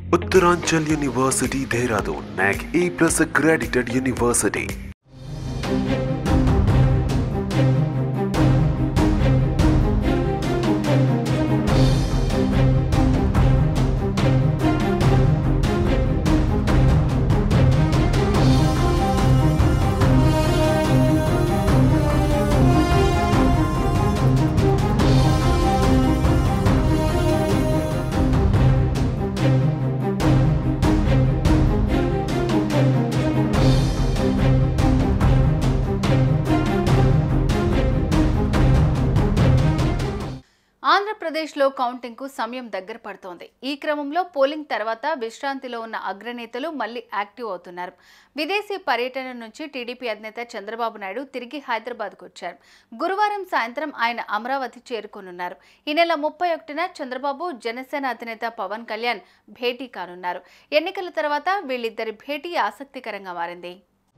Uttaranchal University Dehradun NAC A plus accredited university. ఆంధ్రప్రదేశ్లో కౌంటింగ్కు సమయం దగ్గర పడుతోంది ఈ క్రమంలో పోలింగ్ తర్వాత విశ్రాంతిలో ఉన్న అగ్రనేతలు మళ్లీ యాక్టివ్ అవుతున్నారు విదేశీ పర్యటన నుంచి టీడీపీ అధినేత చంద్రబాబు నాయుడు తిరిగి హైదరాబాద్కు వచ్చారు గురువారం సాయంత్రం ఆయన అమరావతి చేరుకోనున్నారు ఈ నెల ముప్పై ఒకటిన చంద్రబాబు జనసేన అధినేత పవన్ కళ్యాణ్ భేటీ కానున్నారు ఎన్నికల తర్వాత వీళ్ళిద్దరి భేటీ ఆసక్తికరంగా మారింది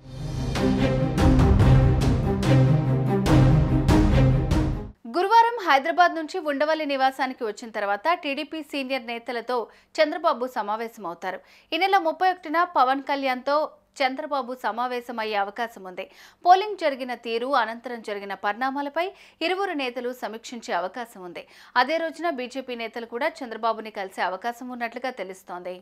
గురువారం హైదరాబాద్ నుంచి ఉండవల్లి నివాసానికి వచ్చిన తర్వాత టీడీపీ సీనియర్ నేతలతో చంద్రబాబు సమావేశమవుతారు ఈ నెల ముప్పై ఒకటిన పవన్ కళ్యాణ్తో చంద్రబాబు సమావేశమయ్యే అవకాశం ఉంది పోలింగ్ జరిగిన తీరు అనంతరం జరిగిన పరిణామాలపై ఇరువురు నేతలు సమీక్షించే అవకాశం ఉంది అదే రోజున బీజేపీ నేతలు కూడా చంద్రబాబుని కలిసే అవకాశం ఉన్నట్లుగా తెలుస్తోంది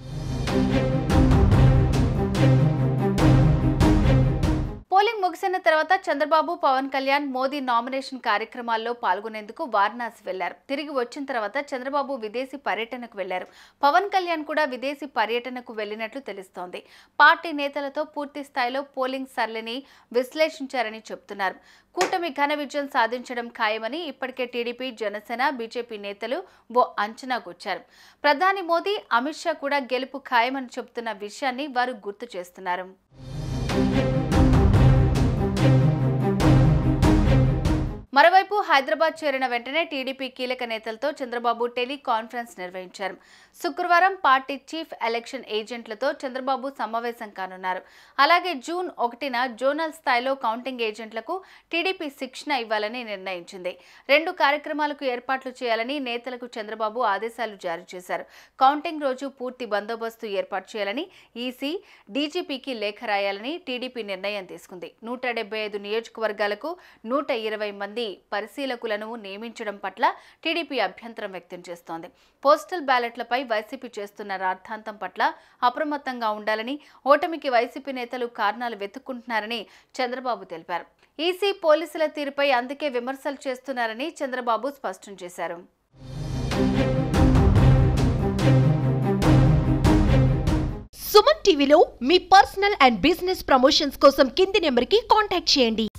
పోలింగ్ ముగిసిన తర్వాత చంద్రబాబు పవన్ కళ్యాణ్ మోదీ నామినేషన్ కార్యక్రమాల్లో పాల్గొనేందుకు వారణాసి వెళ్లారు తిరిగి వచ్చిన తర్వాత చంద్రబాబు విదేశీ పర్యటనకు వెళ్లారు పవన్ కళ్యాణ్ కూడా విదేశీ పర్యటనకు వెళ్లినట్లు తెలుస్తోంది పార్టీ నేతలతో పూర్తి స్థాయిలో పోలింగ్ సరళిని విశ్లేషించారని చెబుతున్నారు కూటమి ఘన విజయం సాధించడం ఖాయమని ఇప్పటికే టీడీపీ జనసేన బీజేపీ నేతలు ఓ అంచనాకొచ్చారు ప్రధాని మోదీ అమిత్ షా కూడా గెలుపు ఖాయమని చెబుతున్న విషయాన్ని వారు గుర్తు చేస్తున్నారు మరోవైపు హైదరాబాద్ చేరిన వెంటనే టీడీపీ కీలక నేతలతో చంద్రబాబు టెలికాన్ఫరెన్స్ నిర్వహించారు శుక్రవారం పార్టీ చీఫ్ ఎలక్షన్ ఏజెంట్లతో చంద్రబాబు సమావేశం కానున్నారు అలాగే జూన్ ఒకటిన జోనల్ స్థాయిలో కౌంటింగ్ ఏజెంట్లకు టీడీపీ శిక్షణ ఇవ్వాలని నిర్ణయించింది రెండు కార్యక్రమాలకు ఏర్పాట్లు చేయాలని నేతలకు చంద్రబాబు ఆదేశాలు జారీ చేశారు కౌంటింగ్ రోజు పూర్తి బందోబస్తు ఏర్పాటు చేయాలని ఈసీ డీజీపీకి లేఖ రాయాలని టీడీపీ నిర్ణయం తీసుకుంది నూట డెబ్బై ఐదు నియోజకవర్గాలకు నూట ఇరవై మంది పరిశీలకులను నియమించడం పట్ల టీడీపీ అభ్యంతరం వ్యక్తం చేస్తోంది పోస్టల్ బ్యాలెట్లపై వైసీపీ చేస్తున్న రాద్ధాంతం పట్ల అప్రమత్తంగా ఉండాలని ఓటమికి వైసీపీ నేతలు కారణాలు వెతుక్కుంటున్నారని చంద్రబాబు తెలిపారు ఈసీ పోలీసుల తీరుపై అందుకే విమర్శలు చేస్తున్నారని చంద్రబాబు స్పష్టం చేశారు సుమన్ టీవీలో మీ పర్సనల్ అండ్ బిజినెస్ ప్రమోషన్స్ కోసం కింది నెంబర్కి కాంటాక్ట్ చేయండి